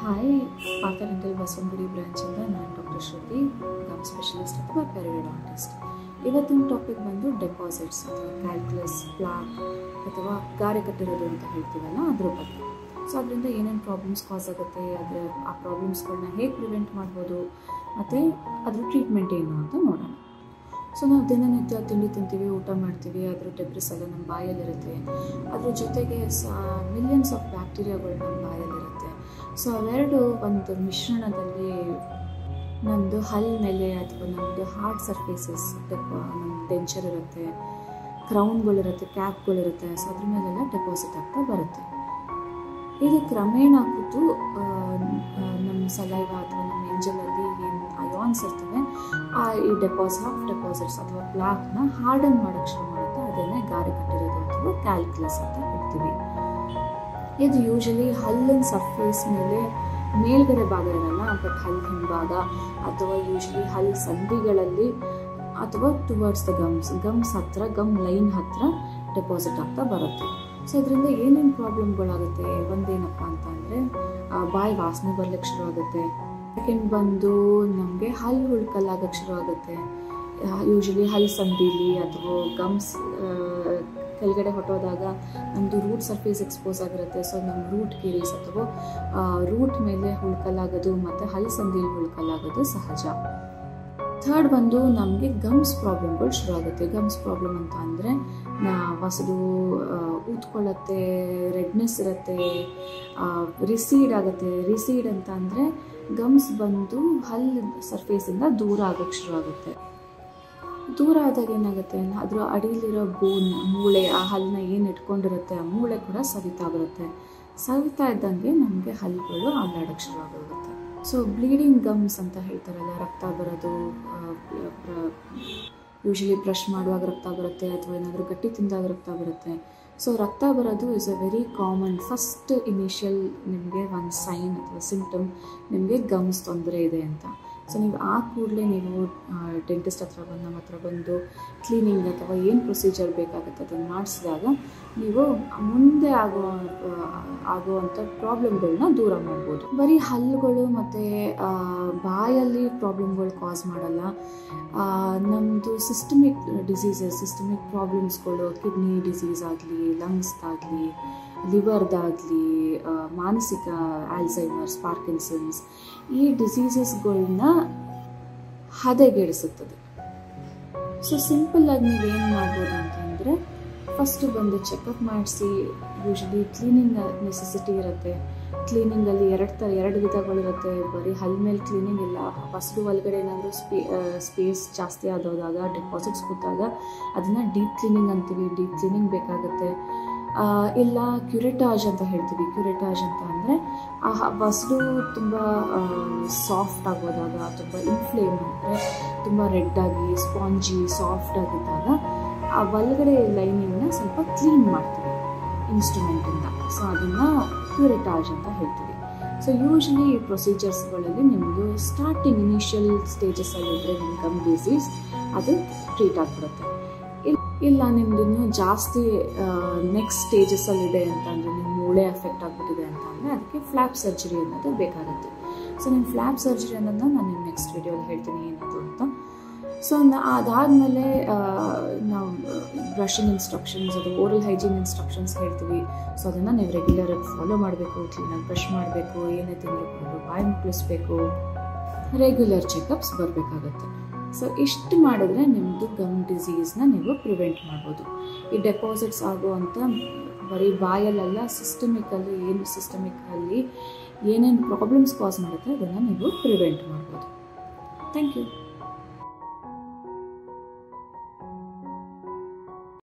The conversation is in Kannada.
ಹಾಯ್ ಪಾರ್ಥ ಡೆಂಟಲ್ ಬಸವನಗುಡಿ ಬ್ರಾಂಚಿಂದ ನಾನು ಡಾಕ್ಟರ್ ಶ್ರುತಿ ಗಮ್ ಸ್ಪೆಷಲಿಸ್ಟ್ ಅಥವಾ ಪೆರಿಡಾಂಟಿಸ್ಟ್ ಇವತ್ತಿನ ಟಾಪಿಕ್ ಬಂದು ಡೆಪಾಸಿಟ್ಸ್ ಅಥವಾ ಕ್ಯಾಲ್ಕುಲಸ್ ಪ್ಲಾಕ್ ಅಥವಾ ಗಾರೆ ಕಟ್ಟಿರೋದು ಅಂತ ಹೇಳ್ತೀವಲ್ಲ ಅದ್ರ ಬಗ್ಗೆ ಸೊ ಅದರಿಂದ ಏನೇನು ಪ್ರಾಬ್ಲಮ್ಸ್ ಕಾಸ್ ಆಗುತ್ತೆ ಅದರ ಆ ಪ್ರಾಬ್ಲಮ್ಸ್ಗಳನ್ನ ಹೇಗೆ ಪ್ರಿವೆಂಟ್ ಮಾಡ್ಬೋದು ಮತ್ತು ಅದ್ರ ಟ್ರೀಟ್ಮೆಂಟ್ ಏನು ಅಂತ ನೋಡೋಣ ಸೊ ನಾವು ದಿನನಿತ್ಯ ತಿಂಡಿ ತಿಂತೀವಿ ಊಟ ಮಾಡ್ತೀವಿ ಅದ್ರ ಡೆಬ್ರಿಸ್ ಎಲ್ಲ ನಮ್ಮ ಬಾಯಲ್ಲಿರುತ್ತೆ ಅದ್ರ ಜೊತೆಗೆ ಸ ಮಿಲಿಯನ್ಸ್ ಆಫ್ ಬ್ಯಾಕ್ಟೀರಿಯಾಗಳು ನಮ್ಮ ಬಾಯಲ್ಲಿರುತ್ತೆ ಸೊ ಅವೆರಡು ಒಂದು ಮಿಶ್ರಣದಲ್ಲಿ ನಮ್ಮದು ಹಲ್ ಮೇಲೆ ಅಥವಾ ನಮ್ಮದು ಹಾರ್ಡ್ ಸರ್ಫೇಸಸ್ ಡೆಪ ನಮ್ಮ ಡೆಂಚರ್ ಇರುತ್ತೆ ಕ್ರೌನ್ಗಳಿರುತ್ತೆ ಕ್ಯಾಪ್ಗಳಿರುತ್ತೆ ಸೊ ಅದ್ರ ಮೇಲೆಲ್ಲ ಡೆಪಾಸಿಟ್ ಆಗ್ತಾ ಬರುತ್ತೆ ಇದು ಕ್ರಮೇಣ ಕೂತು ನಮ್ಮ ಸಲೈವ ಅಥವಾ ನಮ್ಮ ಎಂಜಲಲ್ಲಿ ಏನು ಅಯಾನ್ಸ್ ಇರ್ತವೆ ಆ ಈ ಡೆಪಾಸಿಟ್ ಆಫ್ ಡೆಪಾಸಿಟ್ಸ್ ಅಥವಾ ಪ್ಲಾಕ್ನ ಹಾರ್ಡನ್ ಮಾಡೋಕ್ಕೆ ಶುರು ಮಾಡುತ್ತೆ ಅದನ್ನೇ ಗಾರೆ ಕಟ್ಟಿರೋದು ಅಥವಾ ಕ್ಯಾಲ್ಕುಲಸ್ ಅಂತ ಹೇಳ್ತೀವಿ ಇದು ಯೂಶಲಿ ಹಲ್ಲಿನ ಸರ್ಫೇಸ್ ಮೇಲೆ ಮೇಲ್ಗಡೆ ಭಾಗ ಇರಲ್ಲ ಬಟ್ ಹಲ್ ಹಿಂಭಾಗ ಅಥವಾ ಯೂಶಲಿ ಹಲ್ ಸಂಧಿಗಳಲ್ಲಿ ಅಥವಾ ಟುವರ್ಡ್ಸ್ ದ ಗಮ್ಸ್ ಗಮ್ಸ್ ಹತ್ರ ಗಮ್ ಲೈನ್ ಹತ್ರ ಡೆಪಾಸಿಟ್ ಆಗ್ತಾ ಬರುತ್ತೆ ಸೊ ಇದರಿಂದ ಏನೇನು ಪ್ರಾಬ್ಲಮ್ಗಳಾಗುತ್ತೆ ಒಂದೇನಪ್ಪ ಅಂತ ಅಂದರೆ ಬಾಯಿ ವಾಸನೆ ಬರ್ಲಿಕ್ಕೆ ಶುರು ಆಗುತ್ತೆ ಸೆಕೆಂಡ್ ಬಂದು ನಮಗೆ ಹಲ್ಲು ಹುಳ್ಕಲ್ಲಾಗಕ್ಕೆ ಶುರು ಆಗುತ್ತೆ ಯೂಶಲಿ ಹಲ್ ಸಂದಿಲಿ ಅಥವಾ ಗಮ್ಸ್ ಕೆಳಗಡೆ ಹೊಟ್ಟೋದಾಗ ನಮ್ಮದು ರೂಟ್ ಸರ್ಫೇಸ್ ಎಕ್ಸ್ಪೋಸ್ ಆಗಿರುತ್ತೆ ಸೊ ನಮ್ಮ ರೂಟ್ ಕೇರಿಸ್ ಅಥವಾ ರೂಟ್ ಮೇಲೆ ಹುಳ್ಕಲ್ಲಾಗೋದು ಮತ್ತು ಹಲ್ ಸಂದಿಲಿ ಹುಳ್ಕಲ್ಲಾಗೋದು ಸಹಜ ಥರ್ಡ್ ಬಂದು ನಮಗೆ ಗಮ್ಸ್ ಪ್ರಾಬ್ಲಮ್ಗಳು ಶುರು ಆಗುತ್ತೆ ಗಮ್ಸ್ ಪ್ರಾಬ್ಲಮ್ ಅಂತ ಅಂದರೆ ಹೊಸದು ಊದ್ಕೊಳ್ಳುತ್ತೆ ರೆಡ್ನೆಸ್ ಇರುತ್ತೆ ರಿಸೀಡ್ ಆಗುತ್ತೆ ರಿಸೀಡ್ ಅಂತ ಅಂದರೆ ಗಮ್ಸ್ ಬಂದು ಹಲ್ ಸರ್ಫೇಸಿಂದ ದೂರ ಆಗೋಕ್ಕೆ ಶುರು ಆಗುತ್ತೆ ದೂರ ಆದಾಗ ಏನಾಗುತ್ತೆ ಅದ್ರ ಅಡಿಲಿರೋ ಬೋನ್ ಮೂಳೆ ಆ ಹಲ್ಲನ್ನ ಏನು ಇಟ್ಕೊಂಡಿರುತ್ತೆ ಆ ಮೂಳೆ ಕೂಡ ಸವಿತಾ ಬರುತ್ತೆ ಸವಿತಾ ಇದ್ದಂಗೆ ನಮಗೆ ಹಲ್ಲುಗಳು ಅಲ್ಲಾಡೋಕ್ಕೆ ಶುರು ಆಗೋಗುತ್ತೆ ಸೊ ಬ್ಲೀಡಿಂಗ್ ಗಮ್ಸ್ ಅಂತ ಹೇಳ್ತಾರಲ್ಲ ರಕ್ತ ಬರೋದು ಯೂಶಲಿ ಬ್ರಷ್ ಮಾಡುವಾಗ ರಕ್ತ ಬರುತ್ತೆ ಅಥವಾ ಏನಾದರೂ ಗಟ್ಟಿ ತಿಂದಾಗ ರಕ್ತ ಬರುತ್ತೆ ಸೊ ರಕ್ತ ಬರೋದು is a very common first initial ನಿಮಗೆ ಒಂದು ಸೈನ್ ಅಥವಾ ಸಿಂಪ್ಟಮ್ ನಿಮಗೆ ಗಮ್ಸ್ ತೊಂದರೆ ಇದೆ ಅಂತ ಸೊ ನೀವು ಆ ಕೂಡಲೇ ನೀವು ಡೆಂಟಿಸ್ಟ್ ಹತ್ರ ಬಂದು ನಮ್ಮ ಹತ್ರ ಬಂದು ಕ್ಲೀನಿಂಗ್ ಅಥವಾ ಏನು ಪ್ರೊಸೀಜರ್ ಬೇಕಾಗುತ್ತೆ ಅದನ್ನು ಮಾಡಿಸಿದಾಗ ನೀವು ಮುಂದೆ ಆಗೋ ಆಗುವಂಥ ಪ್ರಾಬ್ಲಮ್ಗಳನ್ನ ದೂರ ಮಾಡ್ಬೋದು ಬರೀ ಹಲ್ಲುಗಳು ಮತ್ತು ಬಾಯಲ್ಲಿ ಪ್ರಾಬ್ಲಮ್ಗಳು ಕಾಸ್ ಮಾಡಲ್ಲ ನಮ್ಮದು ಸಿಸ್ಟಮಿಕ್ ಡಿಸೀಸಸ್ ಸಿಸ್ಟಮಿಕ್ ಪ್ರಾಬ್ಲಮ್ಸ್ಗಳು ಕಿಡ್ನಿ ಡಿಸೀಸ್ ಆಗಲಿ ಲಂಗ್ಸ್ದಾಗಲಿ ಲಿವರ್ದಾಗಲಿ ಮಾನಸಿಕ ಆಲ್ಝೈಮರ್ಸ್ ಪಾರ್ಕಿನ್ಸನ್ಸ್ ಈ ಡಿಸೀಸಸ್ಗಳನ್ನ ಹದಗೆಡಿಸುತ್ತದೆ ಸೊ ಸಿಂಪಲ್ಲಾಗಿ ನೀವೇನು ಮಾಡ್ಬೋದು ಅಂತಂದರೆ ಫಸ್ಟು ಬಂದು ಚೆಕಪ್ ಮಾಡಿಸಿ ಯೂಶಲಿ ಕ್ಲೀನಿಂಗ್ ನೆಸೆಸಿಟಿ ಇರುತ್ತೆ ಕ್ಲೀನಿಂಗಲ್ಲಿ ಎರಡು ಥರ ಎರಡು ವಿಧಗಳಿರುತ್ತೆ ಬರೀ ಹಲ್ ಮೇಲೆ ಕ್ಲೀನಿಂಗ್ ಇಲ್ಲ ಫಸ್ಟು ಒಳಗಡೆ ಏನಾದರೂ ಸ್ಪೇ ಸ್ಪೇಸ್ ಜಾಸ್ತಿ ಆದೋದಾಗ ಡೆಪಾಸಿಟ್ಸ್ ಕೂತಾಗ ಅದನ್ನು ಡೀಪ್ ಕ್ಲೀನಿಂಗ್ ಅಂತೀವಿ ಡೀಪ್ ಕ್ಲೀನಿಂಗ್ ಬೇಕಾಗುತ್ತೆ ಇಲ್ಲ ಕ್ಯುರೆಟಾಜ್ ಅಂತ ಹೇಳ್ತೀವಿ ಕ್ಯುರೆಟಾಜ್ ಅಂತ ಅಂದರೆ ಆ ಬಸ್ಡು ತುಂಬ ಸಾಫ್ಟ್ ಆಗೋದಾಗ ತುಂಬ ಇನ್ಫ್ಲೇಮ್ ಅಂದರೆ ತುಂಬ ರೆಡ್ಡಾಗಿ ಸ್ಪಾಂಜಿ ಸಾಫ್ಟ್ ಆಗಿದ್ದಾಗ ಆ ಒಳಗಡೆ ಲೈನಿಂಗ್ನ ಸ್ವಲ್ಪ ಕ್ಲೀನ್ ಮಾಡ್ತೀವಿ ಇನ್ಸ್ಟ್ರೂಮೆಂಟಿಂದ ಸೊ ಅದನ್ನು ಕ್ಯೂರಿಟಾಜ್ ಅಂತ ಹೇಳ್ತೀವಿ ಸೊ ಯೂಶ್ವಲಿ ಈ ಪ್ರೊಸೀಜರ್ಸ್ಗಳಲ್ಲಿ ನಿಮ್ಮದು ಸ್ಟಾರ್ಟಿಂಗ್ ಇನಿಷಿಯಲ್ ಸ್ಟೇಜಸಲ್ಲಿ ಇದ್ದರೆ ನಿಮ್ಮ ಗಮ್ ಡಿಸೀಸ್ ಅದು ಟ್ರೀಟ್ ಆಗಿಬಿಡುತ್ತೆ ಇಲ್ಲ ನಿಮ್ಮದಿನ್ನು ಜಾಸ್ತಿ ನೆಕ್ಸ್ಟ್ ಸ್ಟೇಜಸಲ್ಲಿದೆ ಅಂತಂದರೆ ನಿಮ್ಮ ಮೂಳೆ ಎಫೆಕ್ಟ್ ಆಗಿಬಿಟ್ಟಿದೆ ಅಂತ ಅಂದರೆ ಅದಕ್ಕೆ ಫ್ಲ್ಯಾಪ್ ಸರ್ಜರಿ ಅನ್ನೋದು ಬೇಕಾಗುತ್ತೆ ಸೊ ನಿಮ್ಮ ಫ್ಲ್ಯಾಪ್ ಸರ್ಜರಿ ಅನ್ನೋದನ್ನ ನಾನು ನಿಮ್ಮ ನೆಕ್ಸ್ಟ್ ವಿಡಿಯೋಲಿ ಹೇಳ್ತೀನಿ ಏನದು ಅಂತ ಸೊ ಅದಾದಮೇಲೆ ನಾವು ಬ್ರಷಿಂಗ್ ಇನ್ಸ್ಟ್ರಕ್ಷನ್ಸ್ ಅದು ಓರಲ್ ಹೈಜೀನ್ ಇನ್ಸ್ಟ್ರಕ್ಷನ್ಸ್ ಹೇಳ್ತೀವಿ ಸೊ ಅದನ್ನು ನೀವು ರೆಗ್ಯುಲರಾಗಿ ಫಾಲೋ ಮಾಡಬೇಕು ಕ್ಲೀನಾಗಿ ಬ್ರಷ್ ಮಾಡಬೇಕು ಏನೇ ತಿಂದರೂ ಬಾಯಿ ಮುಕ್ಕಳಿಸ್ಬೇಕು ರೆಗ್ಯುಲರ್ ಚೆಕಪ್ಸ್ ಬರಬೇಕಾಗತ್ತೆ ಸೊ ಇಷ್ಟು ಮಾಡಿದ್ರೆ ನಿಮ್ಮದು ಗಮ್ ಡಿಸೀಸ್ನ ನೀವು ಪ್ರಿವೆಂಟ್ ಮಾಡ್ಬೋದು ಈ ಡೆಪಾಸಿಟ್ಸ್ ಆಗುವಂಥ ಬರೀ ಬಾಯಲ್ಲೆಲ್ಲ ಸಿಸ್ಟಮಿಕಲ್ಲಿ ಏನು ಸಿಸ್ಟಮಿಕಲ್ಲಿ ಏನೇನು ಪ್ರಾಬ್ಲಮ್ಸ್ ಕಾಸ್ ಮಾಡುತ್ತೆ ಅದನ್ನು ನೀವು ಪ್ರಿವೆಂಟ್ ಮಾಡ್ಬೋದು ಥ್ಯಾಂಕ್ ಯು